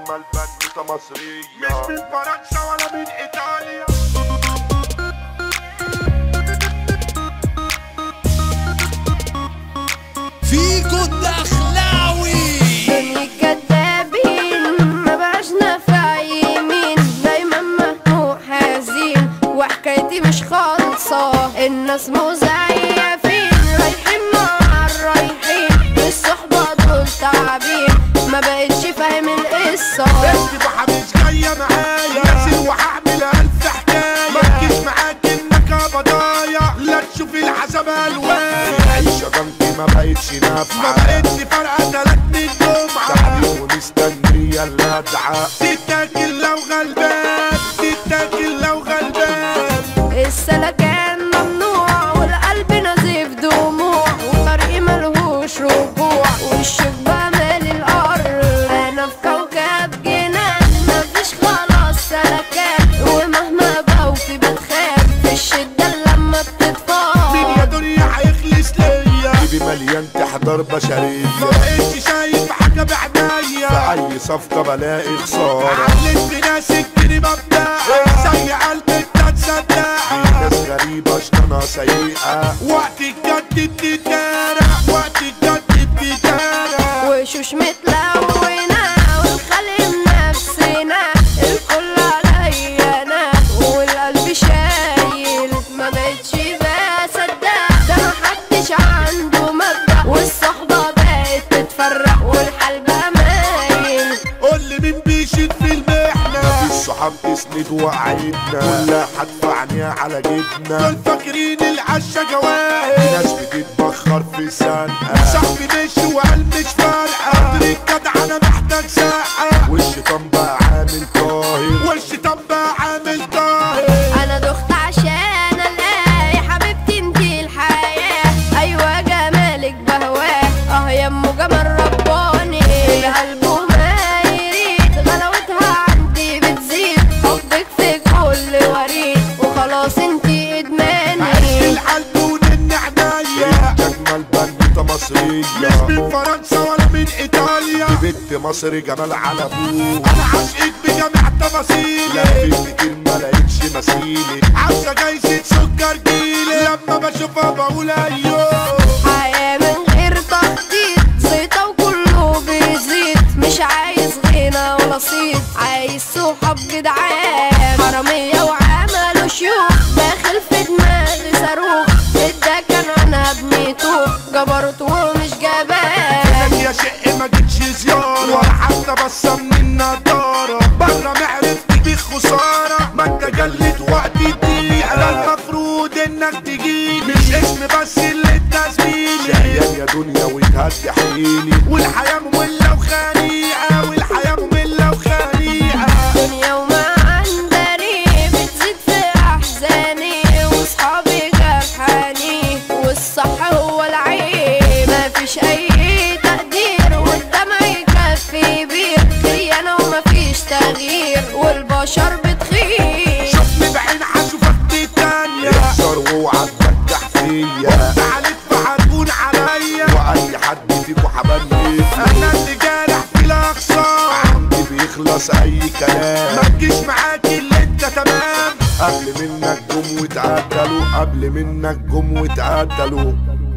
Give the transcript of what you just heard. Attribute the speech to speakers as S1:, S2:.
S1: اجمل بنوته مصريه
S2: مش من فرنسا ولا من ايطاليا
S3: فيكو الدخلاوي
S4: دنيا كدابين ما بقاش نافع يمين دايما مهموم حزين وحكايتي مش خالصة الناس مزيفين رايحين مع الرايحين الصحبة دول تعبين ما بقتش فاهم القصة
S2: انت بحر مش جايه معايا ناسي وهعمل الف حكايه ما تجيش معاك انك بضايع لا تشوف العذاب الوان
S1: العيشه جنبي ما بقتش
S2: ما
S1: نافعه
S2: بقتش فارقه تلات من جمعه
S1: تعبي ومستنيه اللدعه
S2: تتاكل لو غلبان تتاكل لو غلبان
S4: السلكان ممنوع والقلب نزيف دموع وطريقي ملهوش رجوع والشوك مالي الارض انا في كوكب جنان مفيش خلاص سلكان ومهما بوفي بتخاف في الشدة لما
S2: مين
S4: بتتفاض
S2: يا دنيا هيخلص ليا
S1: جيبي مليان تحضر بشريه
S2: ما بقتش شايف حاجه بعنايا
S1: في اي صفقه بلاقي خساره
S2: علمت ناس كتير مبدأ زي قلبي انت تصدق
S1: في ناس غريبه شطانها سيئه
S2: وقت الجد بتتارع وقت الجد بتتارع
S4: وشوش متلونة والخلق نفسنا الكل عليا انا والقلب شايل ما بقتش بصدق ده محدش عنده مبدأ والصحبة بقت تتفرق والحال بقى مايل
S2: قول لي مين بيشد في المحنة
S1: الصحاب تسند وعيدنا كلها هتفعني على جبنا
S2: دول فاكرين العشا
S1: في
S2: جواهر
S1: ناس بتتبخر في سنة
S2: صاحبي مش وقال مش فارقة قدر الجدع انا محتاج ساعة
S1: والشيطان بقى عامل طاهر
S2: والشيطان بقى عامل طاهر
S4: انا دخت عشان الاقي حبيبتي انتي الحياة ايوه جمالك بهواه اه يا ام جمال رباني القلب ما يريد غلاوتها عندي بتزيد حبك في كل وريد وخلاص انتي
S2: عيش
S4: ادماني
S2: القلب ونن عنايا
S1: اجمل بنوته
S2: مش
S1: مصريه
S2: من فرنسا ولا من ايطاليا
S1: بنت مصري جمال على ابوه
S2: انا عاشقك بجميع تفاصيلي
S1: لفيت كتير ما لقيتش مثيلي
S2: عاوزة جايزة سكر جيلي لما بشوفها بقول ايوه
S4: حياة من غير تخطيط زيطة وكله بيزيد مش عايز غنى ولا صيت عايز صحاب جدعان حرامية وعملوا شيوخ داخل في دماغي صاروخ ادى كان انا بنيته جبروت ومش جبان
S2: يا شق ما جيتش زيارة ولا حتى بصة من النضارة برا معرفتي بيك خسارة ما انت جلد وقت الدقيقة لا المفروض انك تجيلي مش اسم بس اللي انت زميلي
S1: شقيان يا دنيا وتهدي حيلي
S2: والحياة مملة وخنيقة والحياة مملة وخنيقة
S4: دنيا وما عندني بتزيد في احزاني واصحابي جرحاني والصح هو العيب مفيش اي تقدير والدمع يكفي بير خيانة ومفيش تغيير والبشر بتخير
S2: شوفني بعين هشوفك دي تانية
S1: اكسر واوعى تفتح فيا
S2: عليك فهتكون عليا
S1: واي حد فيكو حبني
S2: انا اللي جارح في الاقصى
S1: عندي بيخلص اي كلام
S2: ما تجيش معاك اللي انت تمام
S1: قبل منك جم واتقتلوا قبل منك جم واتقتلوا